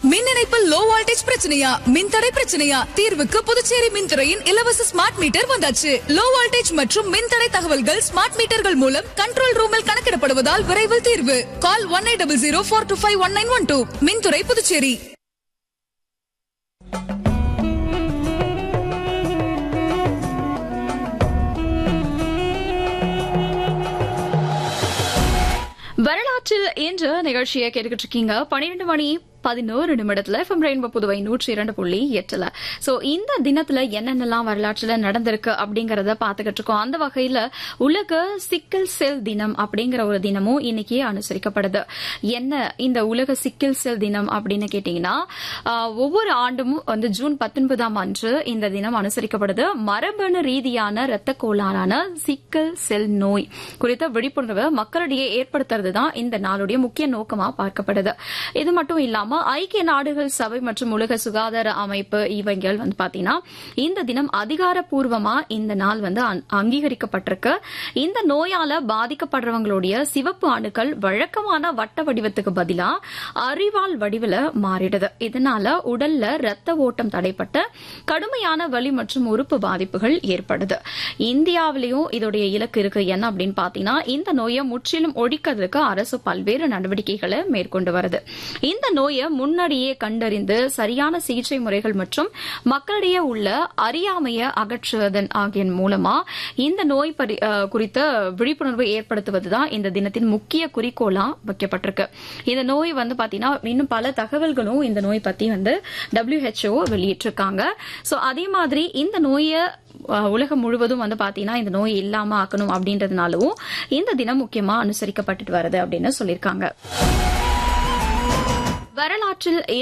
மின் இணைப்பில் low voltage பிரச்சனையா மின்தடை பிரச்சனையா தீர்வுக்கு புதுச்சேரி மின்துறையின் இலவச ஸ்மார்ட் மீட்டர் வந்தாச்சு லோ வோல்டேஜ் மற்றும் மின்தடை தகவல்கள் ஸ்மார்ட் மீட்டர்கள் மூலம் கண்ட்ரோல் ரூமில் கணக்கிடப்படுவதால் விரைவில் தீர்வு call one eight double zero four two five one nine one two மின்துறை புதுச்சேரி வரலாற்றில் இன்று நிகழ்ச்சியை கேட்டுக்கிட்டு இருக்கீங்க பன்னிரண்டு மணி பதினோரு நிமிடத்துல எஃப்எம் ரெயின்போ புதுவை நூற்றி இரண்டு புள்ளி எட்டுல சோ இந்த தினத்துல என்னென்னலாம் வரலாற்றுல நடந்திருக்கு அப்படிங்கறத பாத்துக்கிட்டு இருக்கோம் அந்த வகையில உலக சிக்கல் செல் தினம் அப்படிங்கிற ஒரு தினமும் இன்னைக்கு அனுசரிக்கப்படுது என்ன இந்த உலக சிக்கல் செல் தினம் அப்படின்னு கேட்டீங்கன்னா ஆஹ், ஒவ்வொரு ஆண்டும் வந்து ஜூன் பத்தொன்பதாம் அன்று இந்த தினம் அனுசரிக்கப்படுது மரபணு ரீதியான இரத்த கோளாறான சிக்கல் செல் நோய் குறித்த விழிப்புணர்வை மக்களிடையே ஏற்படுத்துறது தான் இந்த நாளுடைய முக்கிய நோக்கமா பார்க்கப்படுது இது மட்டும் இல்லாம ஐக்கிய நாடுகள் சபை மற்றும் உலக சுகாதார அமைப்பு இவைகள் வந்து பாத்தீங்கன்னா இந்த தினம் அதிகாரப்பூர்வமா இந்த நாள் வந்து அங்- அங்கீகரிக்கப்பட்டிருக்கு இந்த நோயால பாதிக்கப்படுறவங்களுடைய சிவப்பு அணுக்கள் வழக்கமான வட்ட வடிவத்துக்கு பதிலா அறிவால் வடிவில மாறிடுது இதனால உடல்ல ரத்த ஓட்டம் தடைப்பட்டு கடுமையான வலி மற்றும் உறுப்பு பாதிப்புகள் ஏற்படுது இந்தியாவிலையும் இதோடைய இலக்கு இருக்கு என்ன அப்படின்னு பாத்தீங்கன்னா இந்த நோயை முற்றிலும் ஒழிக்கிறதுக்கு அரசு பல்வேறு நடவடிக்கைகளை மேற்கொண்டு வருது இந்த நோயை முன்னாடியே கண்டறிந்து சரியான சிகிச்சை முறைகள் மற்றும் மக்களிடையே உள்ள அறியாமையை அகற்றுவதன் ஆகிய மூலமா இந்த நோய் பரி- அஹ், குறித்த விழிப்புணர்வை ஏற்படுத்துவதுதான் இந்த தினத்தின் முக்கிய குறிக்கோளா வைக்கப்பட்டிருக்கு இந்த நோய் வந்து பாத்தீங்கன்னா இன்னும் பல தகவல்களும் இந்த நோய் பத்தி வந்து WHO வெளியிட்டிருக்காங்க சோ அதே மாதிரி இந்த நோயை அஹ், உலகம் முழுவதும் வந்து பாத்தீங்கன்னா இந்த நோய் இல்லாம ஆக்கணும் அப்படின்றதுனாலவும் இந்த தினம் முக்கியமா அனுசரிக்கப்பட்டுட்டு வருது அப்படின்னு சொல்லியிருக்காங்க வரலாற்றில்